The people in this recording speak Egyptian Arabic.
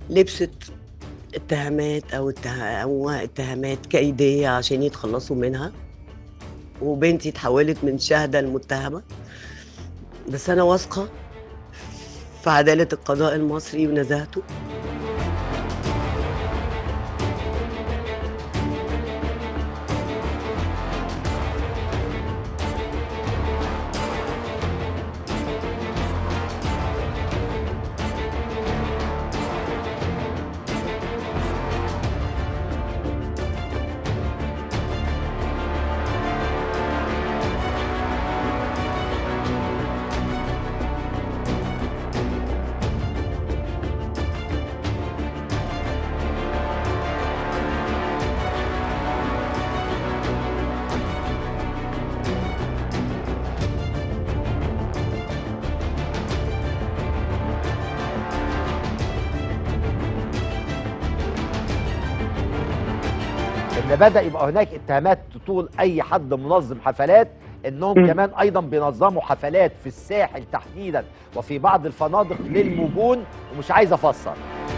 لبست اتهامات أو اتها أو اتهامات كيدية عشان يتخلّصوا منها، وبنتي اتحوّلت من شاهدة لمتهمة، بس أنا واثقة في عدالة القضاء المصري ونزاهته. ان بدا يبقى هناك اتهامات تطول اي حد منظم حفلات انهم مم. كمان ايضا بينظموا حفلات في الساحل تحديدا وفي بعض الفنادق للمجون ومش عايز افسر